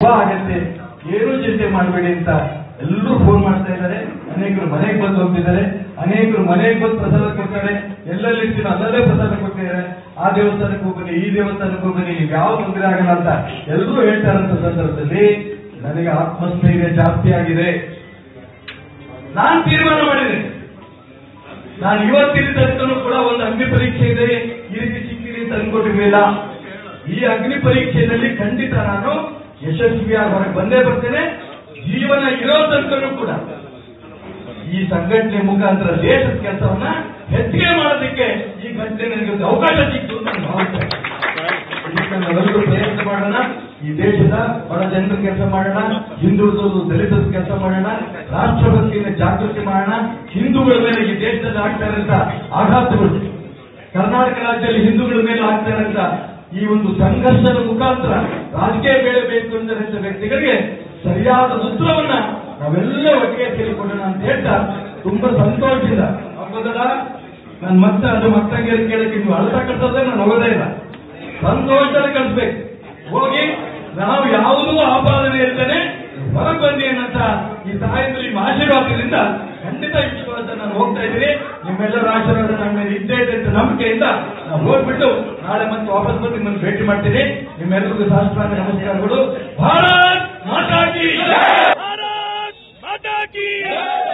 ಆಗತ್ತೆ ಏನೂ ಚಿಂತೆ ಮಾಡಬೇಡಿ ಅಂತ ಎಲ್ಲರೂ ಫೋನ್ ಮಾಡ್ತಾ ಇದ್ದಾರೆ ಅನೇಕರು ಮನೆಗೆ ಬಂದು ಹೋಗ್ತಿದ್ದಾರೆ ಅನೇಕರು ಮನೆಗೆ ಬಂದು ಪ್ರಸಾದ ಕೊಡ್ತಾರೆ ಎಲ್ಲೆಲ್ಲಿ ಇರ್ತೀನೋ ಅಲ್ಲಲ್ಲೇ ಪ್ರಸಾದ ಕೊಡ್ತಿದ್ದಾರೆ ಆ ದೇವಸ್ಥಾನಕ್ಕೆ ಹೋಗ್ಬನ್ನಿ ಈ ದೇವಸ್ಥಾನಕ್ಕೆ ಹೋಗ್ಬನ್ನಿ ನೀವು ಯಾವ ತೊಂದರೆ ಆಗಲ್ಲ ಅಂತ ಎಲ್ಲರೂ ಹೇಳ್ತಾರಂತ ಸಂದರ್ಭದಲ್ಲಿ ನನಗೆ ಆತ್ಮಸ್ಥೈರ್ಯ ಜಾಸ್ತಿ ಆಗಿದೆ ನಾನು ತೀರ್ಮಾನ ಮಾಡಿದೆ ನಾನು ಇವತ್ತಿನ ತನಕನೂ ಕೂಡ ಒಂದು ಅಗ್ನಿ ಪರೀಕ್ಷೆ ಇದೆ ಈ ರೀತಿ ಸಿಕ್ಕಿದೆ ಅಂತ ಅನ್ಕೊಂಡಿರ್ಲಿಲ್ಲ ಈ ಅಗ್ನಿ ಪರೀಕ್ಷೆಯಲ್ಲಿ ಖಂಡಿತ ನಾನು ಯಶಸ್ವಿಯಾಗಿ ಹೊರಗೆ ಬಂದೇ ಬರ್ತೇನೆ ಜೀವನ ಇರೋ ತನಕನೂ ಕೂಡ ಈ ಸಂಘಟನೆ ಮುಖಾಂತರ ದೇಶದ ಕೆಲಸವನ್ನ ಹೆಚ್ಚಿಗೆ ಮಾಡೋದಕ್ಕೆ ಈ ಘಟನೆ ನನಗೆ ಒಂದು ಅವಕಾಶ ಸಿಕ್ತು ಅಂತ ನಾನು ಭಾವಿಸ್ತೇನೆ ಇದಕ್ಕೆ ನಾವೆಲ್ಲರೂ ಪ್ರಯತ್ನ ಮಾಡೋಣ ಈ ದೇಶದ ಬಡ ಜನರ ಕೆಲಸ ಮಾಡೋಣ ಹಿಂದುಳಿದೋದು ದಲಿತರ ಕೆಲಸ ಮಾಡೋಣ ರಾಷ್ಟ್ರಭಕ್ತಿಯಿಂದ ಜಾಗೃತಿ ಮಾಡೋಣ ಹಿಂದೂಗಳ ಮೇಲೆ ಈ ದೇಶದಲ್ಲಿ ಆಗ್ತಾ ಇರೋಂಥ ಆಘಾತಗಳು ಕರ್ನಾಟಕ ರಾಜ್ಯದಲ್ಲಿ ಹಿಂದೂಗಳ ಮೇಲೆ ಆಗ್ತಾ ಇರೋಂಥ ಈ ಒಂದು ಸಂಘರ್ಷದ ಮುಖಾಂತರ ರಾಜಕೀಯ ಬೆಳೆಬೇಕು ಅಂದಿರಂತ ವ್ಯಕ್ತಿಗಳಿಗೆ ಸರಿಯಾದ ಸೂತ್ರವನ್ನ ನಾವೆಲ್ಲ ಒಟ್ಟಿಗೆ ತಿಳಿಕೊಳ್ಳೋಣ ಅಂತ ಹೇಳ್ತಾ ತುಂಬಾ ಸಂತೋಷದಿಂದ ಹಬ್ಬದಲ್ಲ ನಾನು ಮತ್ತೆ ಅದು ಮತ್ತಂಗೆ ಕೇಳಕ್ಕೆ ನೀವು ಅಳ್ತಕ್ಕಂಥದ್ದೇ ನಾನು ಹೋಗೋದೇ ಇಲ್ಲ ಸಂತೋಷದಲ್ಲಿ ಕಳಿಸ್ಬೇಕು ಹೋಗಿ ನಾವು ಯಾವುದೂ ಆಪಾದನೆ ಇರ್ತೇನೆ ಹೊರಗೆ ಬನ್ನಿ ಅನ್ನಂತ ಈ ತಾಯಂದ್ರ ನಿಮ್ಮ ಆಶೀರ್ವಾದದಿಂದ ಖಂಡಿತ ವಿಶ್ವಾಸ ನಾನು ಹೋಗ್ತಾ ಇದ್ದೀನಿ ನಿಮ್ಮೆಲ್ಲರ ಆಶೀರ್ವಾದ ನನ್ನ ಮೇಲೆ ಇದ್ದೇ ಇದೆ ಅಂತ ನಂಬಿಕೆಯಿಂದ ನಾವು ಹೋಗ್ಬಿಟ್ಟು ನಾಳೆ ಮತ್ತೆ ವಾಪಸ್ ಬಂದು ನಿಮ್ಮನ್ನು ಭೇಟಿ ಮಾಡ್ತೀನಿ ನಿಮ್ಮೆಲ್ಲರಿಗೂ ಶಾಸ್ತ್ರಾಂಗ ನಮಸ್ಕಾರಗಳು ಭಾರತ್ ಮಾತಾ ಕಿ भारत माता की